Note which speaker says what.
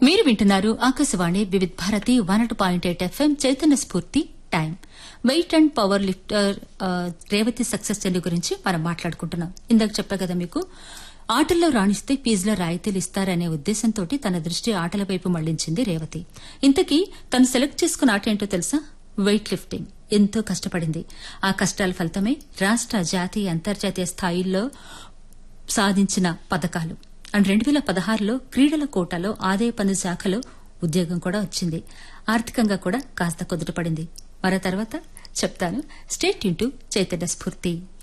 Speaker 1: మీరు వింటున్నారు ఆకాశవాణి వివిధ్ భారతి వన్ అటు point eight FM Chaitanya Spoorthi time weight and power lifter ఆ, రేవతి సక్సెస్ జర్నీ గురించి మనం మాట్లాడుకుంటున్నాం ఇందాక చెప్పా కదా మీకు ఆటల్లో రాణిస్తే ఫీజులో రాయితీలు ఇస్తారనే ఉద్దేశంతో తన దృష్టి ఆటల వైపు మళ్లించింది రేవతి ఇంతకీ తను సెలెక్ట్ చేసుకున్న ఆట ఏంటో తెలుసా వెయిట్ లిఫ్టింగ్ ఎంతో కష్టపడింది ఆ కష్టాల ఫలితమే రాష్ట జాతీయ అంతర్జాతీయ స్థాయిల్లో సాధించిన పథకాలు అండ్ రెండు వేల పదహారులో క్రీడల కోటాలో ఆదాయ పన్ను శాఖలో ఉద్యోగం కూడా వచ్చింది ఆర్థికంగా కూడా కాస్త కుదుటపడింది మరో తర్వాత చెప్తాను స్టేట్ ఇంటూ చైతన్య స్ఫూర్తి